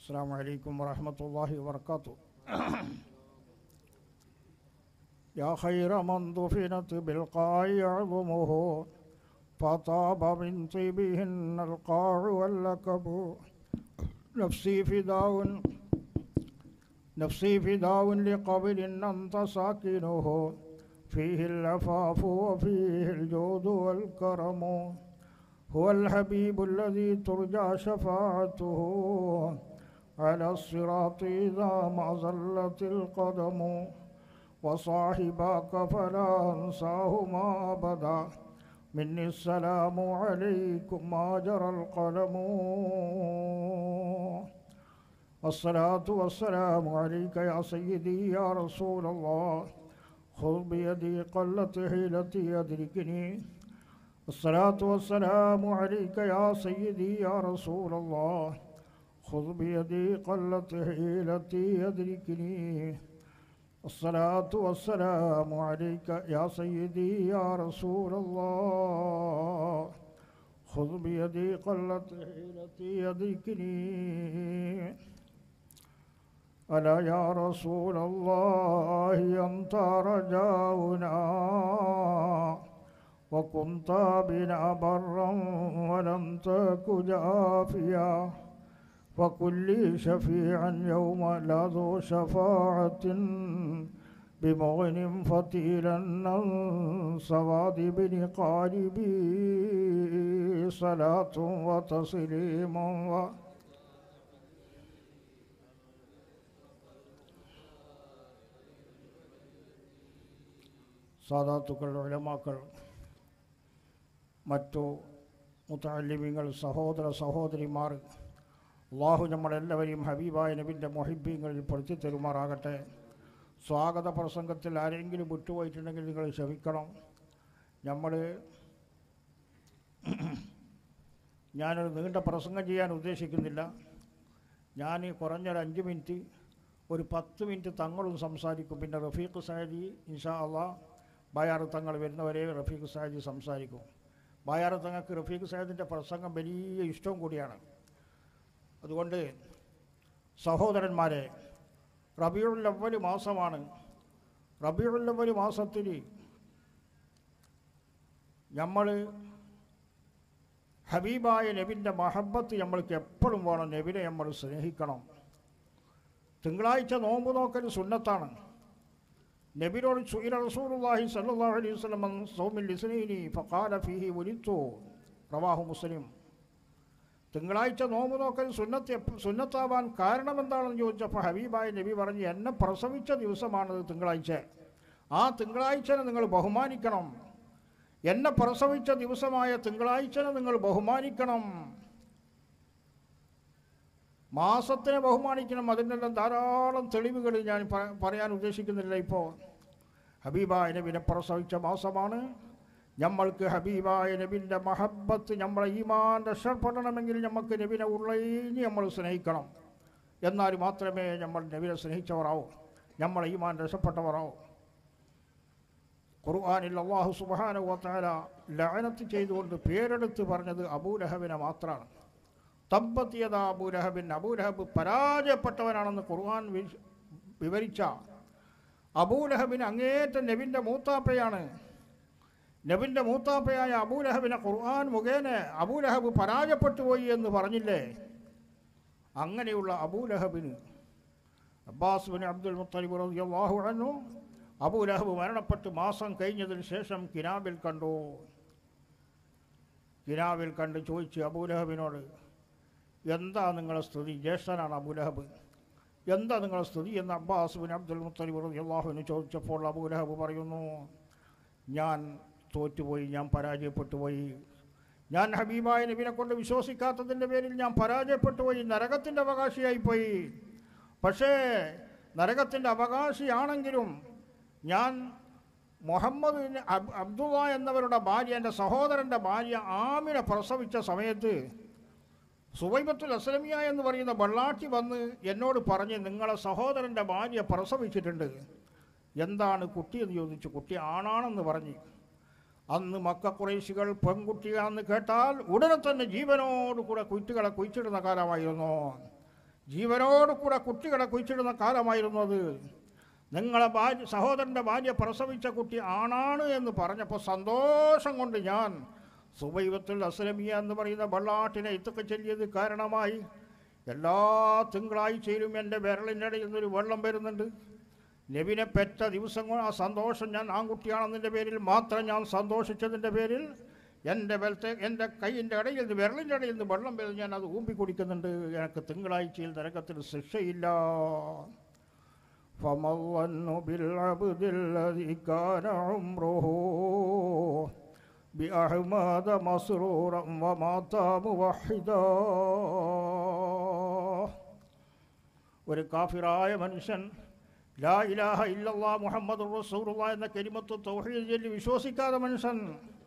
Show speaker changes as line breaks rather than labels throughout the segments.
السلام عليكم ورحمة الله وبركاته يا خير من دفنت بالقاع عظمه فطاب من طيبهن القاع واللكب نفسي فداء نفسي فداء لقبر أنت ساكنه فيه العفاف وفيه الجود والكرم هو الحبيب الذي ترجى شفاعته على الصراط إذا ما زلت القدم وصاحباك فلا أنساهما أبدا مني السلام عليكم ما جرى القلم الصلاة والسلام عليك يا سيدي يا رسول الله خذ بيدي قلت حيلتي أدركني الصلاة والسلام عليك يا سيدي يا رسول الله خذ بيدي قلت حيلتي أدركني الصلاة والسلام عليك يا سيدي يا رسول الله خذ بيدي قلت حيلتي أدركني ألا يا رسول الله أنت رجاؤنا وكنت بنا برا ولم تك جافيا وكل شفيعا يوم لا ذو شفاعة بمغن فتيلا عن سواد بن قالبي صلاة وتسليم و സാധാത്തുക്കൾ ഉലമാക്കൾ മറ്റു മുത്തല്ലിമിങ്ങൾ സഹോദര സഹോദരിമാർ അള്ളാഹു നമ്മളെല്ലാവരെയും ഹബീബായ നബിൻ്റെ മൊഹിബീങ്ങളിൽ പെടുത്തി തരുമാറാകട്ടെ സ്വാഗത പ്രസംഗത്തിൽ ആരെങ്കിലും വിട്ടുപോയിട്ടുണ്ടെങ്കിൽ നിങ്ങൾ ക്ഷമിക്കണം നമ്മൾ ഞാനൊരു നീണ്ട പ്രസംഗം ചെയ്യാൻ ഉദ്ദേശിക്കുന്നില്ല ഞാൻ കുറഞ്ഞൊരു അഞ്ച് മിനിറ്റ് ഒരു പത്ത് മിനിറ്റ് തങ്ങളും സംസാരിക്കും പിന്നെ റഫീഖ് സാജി ഇൻഷാ അള്ളാ ബായാറ് തങ്ങൾ വരുന്നവരെ റഫീഖ് സാജി സംസാരിക്കും ബായാറ് തങ്ങൾക്ക് റഫീഖ് സാജിൻ്റെ പ്രസംഗം വലിയ ഇഷ്ടവും കൂടിയാണ് അതുകൊണ്ട് സഹോദരന്മാരെ റബിയുള്ളവൽ മാസമാണ് റബിയുള്ളവൽ മാസത്തിൽ നമ്മൾ ഹബീബായ നബിൻ്റെ മഹബത്ത് നമ്മൾക്ക് എപ്പോഴും വേണം നബിനെ നമ്മൾ സ്നേഹിക്കണം തിങ്കളാഴ്ച നോമ്പ് നോക്കൽ സുന്നത്താണ് നബിനോട് സുയില റസൂലുള്ളാഹി സല്ലല്ലാഹു അലൈഹി വസല്ലം അൻ സൗമിൽ ഇസ്നൈനി ഫഖാല ഫീഹി ഉലിത്തു റവാഹു മുസ്ലിം തിങ്കളാഴ്ച നോമ്പ് നോക്കൽ സുന്നത്ത് എപ്പ- സുന്നത്താവാൻ കാരണം എന്താണെന്ന് ചോദിച്ചപ്പോൾ ഹബീബായ നബി പറഞ്ഞു എന്നെ പ്രസവിച്ച ദിവസമാണത് തിങ്കളാഴ്ച ആ തിങ്കളാഴ്ചനെ നിങ്ങൾ ബഹുമാനിക്കണം എന്നെ പ്രസവിച്ച ദിവസമായ തിങ്കളാഴ്ചനെ നിങ്ങൾ ബഹുമാനിക്കണം മാസത്തിനെ ബഹുമാനിക്കണം അതിനെല്ലാം ധാരാളം തെളിവുകൾ ഞാൻ പ- പറയാൻ ഉദ്ദേശിക്കുന്നില്ല ഇപ്പോൾ ഹബീബായ നബിനെ പ്രസവിച്ച മാസമാണ് നമ്മൾക്ക് ഹബീബായ നബിൻ്റെ മഹബത്ത് നമ്മളെ ഈമാൻ രക്ഷപ്പെടണമെങ്കിൽ നമുക്ക് നബിനെ ഉള്ളയിഞ്ഞ് നമ്മൾ സ്നേഹിക്കണം എന്നാൽ മാത്രമേ നമ്മൾ നബിനെ സ്നേഹിച്ചവരാവൂ നമ്മളെ ഈമാൻ രക്ഷപ്പെട്ടവരാവൂ ഖുർആാനിൽ അള്ളാഹു സുബാന വത്താല ലഅനത്ത് ചെയ്തുകൊണ്ട് പേരെടുത്ത് പറഞ്ഞത് അബൂലഹബിനെ മാത്രമാണ് തബ്ബത്തിയത അബൂലഹബിൻ അബൂലഹബ് പരാജയപ്പെട്ടവനാണെന്ന് ഖുർആൻ വി- വിവരിച്ച അബൂലഹബിന് അങ്ങേറ്റം നബിൻ്റെ മൂത്താപ്പയാണ് നബിൻ്റെ മൂത്താപ്പയായ അബൂലഹബിനെ ഖുർആൻ മുഖേന അബൂലഹബ് പരാജയപ്പെട്ടു പോയി എന്ന് പറഞ്ഞില്ലേ അങ്ങനെയുള്ള അബൂലഹബിന് അബ്ബാസ് ബിൻ അബ്ദുൽ മുത്തലിബ് റളിയല്ലാഹു അൻഹു അബൂലഹബ് മരണപ്പെട്ട് മാസം കഴിഞ്ഞതിന് ശേഷം കിനാബിൽ കണ്ടു കിനാവിൽ കണ്ട് ചോദിച്ചു അബൂലഹബിനോട് എന്താ നിങ്ങളെ സ്തുതി ജ്യേഷ്ഠനാണ് അബൂലഹബ് എന്താ നിങ്ങളെ സ്തുതി എന്ന് അബ്ബാസ് ബിൻ അബ്ദുൽ മുത്തലിബ് റളിയല്ലാഹുവിന് ചോദിച്ചപ്പോൾ അബൂലഹബ് പറയുന്നു ഞാൻ തോറ്റുപോയി ഞാൻ പരാജയപ്പെട്ടു പോയി ഞാൻ ഹബീബായ നബിനെ കൊണ്ട് വിശ്വസിക്കാത്തതിൻ്റെ പേരിൽ ഞാൻ പരാജയപ്പെട്ടു പോയി നരകത്തിൻ്റെ അവകാശിയായിപ്പോയി പക്ഷേ നരകത്തിൻ്റെ അവകാശിയാണെങ്കിലും ഞാൻ മുഹമ്മദ് ബിൻ അബ് അബ്ദുള്ള എന്നവരുടെ ഭാര്യ എൻ്റെ സഹോദരൻ്റെ ഭാര്യ ആമിനെ പ്രസവിച്ച സമയത്ത് സുവൈബത്തുൽ അസ്ലമിയ എന്ന് പറയുന്ന വെള്ളാട്ടി വന്ന് എന്നോട് പറഞ്ഞ് നിങ്ങളെ സഹോദരൻ്റെ ഭാര്യ പ്രസവിച്ചിട്ടുണ്ട് എന്താണ് കുട്ടി എന്ന് ചോദിച്ചു കുട്ടി ആണാണെന്ന് പറഞ്ഞ് അന്ന് മക്ക കുറേശികൾ പെൺകുട്ടിയാണെന്ന് കേട്ടാൽ ഉടനെ തന്നെ ജീവനോട് കൂടെ കുറ്റികളെ കുഴിച്ചിടുന്ന കാലമായിരുന്നു ജീവനോട് കൂടെ കുട്ടികളെ കുഴിച്ചിടുന്ന കാലമായിരുന്നു അത് നിങ്ങളെ ഭാര്യ സഹോദരൻ്റെ ഭാര്യ പ്രസവിച്ച കുട്ടി ആണാണ് എന്ന് പറഞ്ഞപ്പോൾ സന്തോഷം കൊണ്ട് ഞാൻ സുബൈവത്തുൽ അസ്ലമിയ എന്ന് പറയുന്ന വെള്ളാട്ടിനെ ഇത്തൊക്കെ ചൊല്ലിയത് കാരണമായി എല്ലാ തിങ്കളാഴ്ചയിലും എൻ്റെ വിരലിൻ്റെ ഇടയിൽ നിന്നൊരു വെള്ളം വരുന്നുണ്ട് നബിനെ പെറ്റ ദിവസം കൊണ്ട് ആ സന്തോഷം ഞാൻ ആൺകുട്ടിയാണെന്നതിൻ്റെ പേരിൽ മാത്രം ഞാൻ സന്തോഷിച്ചതിൻ്റെ പേരിൽ എൻ്റെ ബലത്തെ എൻ്റെ കൈയിൻ്റെ ഇടയിൽ നിന്ന് വിരലിൻ്റെ ഇടയിൽ നിന്ന് വെള്ളം വരുന്നത് ഞാൻ അത് ഊമ്പി കുടിക്കുന്നുണ്ട് എനിക്ക് തിങ്കളാഴ്ചയിൽ നരകത്തിൽ ശിക്ഷയില്ല فما الظن بالعبد الذي كان عمره بأحمد مسرورا ومات موحدا ഒരു കാഫിറായ മനുഷ്യൻ ലാ ഇലാഹ ഇല്ലല്ലാ മുഹമ്മദ് റസൂലുള്ള എന്ന കരിമത്ത് തൗഹീദ് ചൊല്ലി വിശ്വസിക്കാതെ മനുഷ്യൻ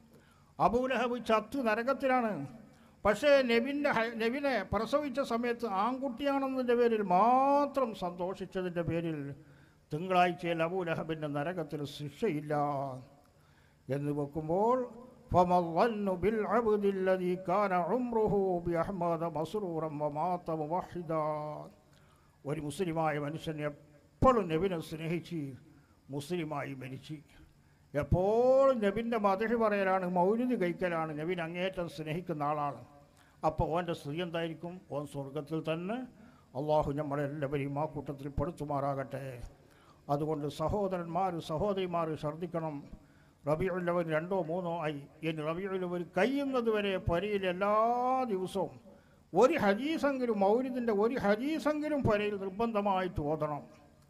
അബൂലഹബ് ചത്ത് നരകത്തിലാണ് പക്ഷേ നെവിൻ്റെ നെവിനെ പ്രസവിച്ച സമയത്ത് ആൺകുട്ടിയാണെന്നതിൻ്റെ പേരിൽ മാത്രം സന്തോഷിച്ചതിൻ്റെ പേരിൽ തിങ്കളാഴ്ചയിൽ അബൂലഹബിൻ്റെ നരകത്തിൽ ശിക്ഷയില്ല എന്ന് വെക്കുമ്പോൾ فما الظن بالعبد الذي كان عمره بأحمد مسرورا ومات موحدا ഒരു മുസ്ലിമായ മനുഷ്യൻ എപ്പോഴും നബിനെ സ്നേഹിച്ച് മുസ്ലിമായി മരിച്ച് എപ്പോഴും നബിൻ്റെ മതഹി പറയലാണ് മൗലിദ് കഴിക്കലാണ് നബിൻ അങ്ങേറ്റം സ്നേഹിക്കുന്ന ആളാണ് അപ്പോൾ ഓൻ്റെ സ്ത്രീ എന്തായിരിക്കും ഓൻ സ്വർഗത്തിൽ തന്നെ അള്ളാഹു നമ്മളെല്ലാവരെയും ആ കൂട്ടത്തിൽ പെടുത്തുമാറാകട്ടെ അതുകൊണ്ട് സഹോദരന്മാർ സഹോദരിമാർ ശ്രദ്ധിക്കണം റബിയുള്ളവർ രണ്ടോ മൂന്നോ ആയി ഇനി റബിയുള്ളവർ കഴിയുന്നത് വരെ പരയിൽ എല്ലാ ദിവസവും ഒരു ഹദീസെങ്കിലും മൗലിദിൻ്റെ ഒരു ഹദീസെങ്കിലും പരയിൽ നിർബന്ധമായിട്ട് ഓതണം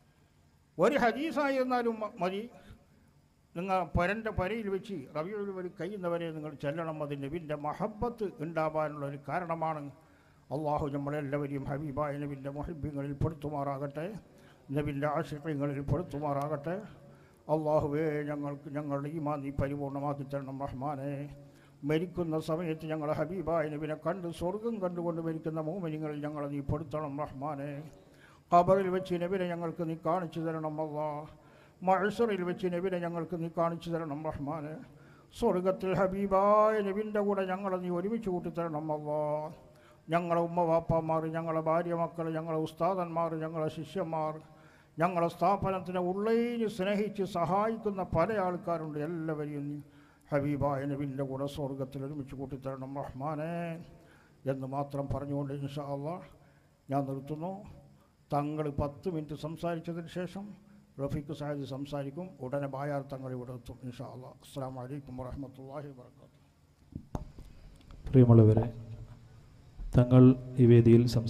ഒരു ഹദീസായിരുന്നാലും മ- മതി നിങ്ങൾ പരൻ്റെ പരയിൽ വെച്ച് റബിയുള്ളവർ കഴിയുന്നവരെ നിങ്ങൾ ചെല്ലണം അത് നബിൻ്റെ മഹബത്ത് ഉണ്ടാവാനുള്ള ഒരു കാരണമാണ് അള്ളാഹു നമ്മളെല്ലാവരെയും ഹബീബായ നബിൻ്റെ മൊഹിബ്യങ്ങളിൽ പെടുത്തുമാറാകട്ടെ നബിൻ്റെ ആശയങ്ങളിൽ പെടുത്തുമാറാകട്ടെ അള്ളാഹുവേ ഞങ്ങൾക്ക് ഞങ്ങളുടെ ഈമാൻ നീ പരിപൂർണമാക്കി തരണം റഹ്മാനെ മരിക്കുന്ന സമയത്ത് ഞങ്ങൾ ഹബീബായ നബിനെ കണ്ട് സ്വർഗം കണ്ടുകൊണ്ട് മരിക്കുന്ന മൂമനിങ്ങളിൽ ഞങ്ങളെ നീ പെടുത്തണം റഹ്മാനെ ഖബറിൽ വെച്ച് നബിനെ ഞങ്ങൾക്ക് നീ കാണിച്ചു തരണം അള്ളാ മഴസറിൽ വെച്ച് നബിനെ ഞങ്ങൾക്ക് നീ കാണിച്ചു തരണം റഹ്മാനെ സ്വർഗത്തിൽ ഹബീബായ നബിൻ്റെ കൂടെ ഞങ്ങളെ നീ ഒരുമിച്ച് കൂട്ടിത്തരണം അള്ളാ ഞങ്ങളെ ഉമ്മ വാപ്പമാർ ഞങ്ങളെ ഭാര്യ മക്കൾ ഞങ്ങളെ ഉസ്താദന്മാർ ഞങ്ങളെ ശിഷ്യന്മാർ ഞങ്ങളെ സ്ഥാപനത്തിനെ ഉള്ളേന് സ്നേഹിച്ച് സഹായിക്കുന്ന പല ആൾക്കാരുണ്ട് എല്ലാവരെയും നീ ഹബീബായ നബിൻ്റെ കൂടെ സ്വർഗത്തിൽ ഒരുമിച്ച് കൂട്ടിത്തരണം റഹ്മാനെ എന്ന് മാത്രം പറഞ്ഞുകൊണ്ട് ഇൻഷാ അള്ളാഹ് ഞാൻ നിർത്തുന്നു തങ്ങൾ പത്ത് മിനിറ്റ് സംസാരിച്ചതിന് ശേഷം റഫീഖ് സാഹിദ് സംസാരിക്കും ഉടനെ ബായാർ തങ്ങൾ ഇവിടെ എത്തും ഇൻഷാ അള്ളാഹ് അസ്സാം വലൈക്കും വറഹമത്തല്ലാഹി വർക്കാത്തു
പ്രിയമുള്ളവരെ തങ്ങൾ ഈ വേദിയിൽ സംസാരിച്ചു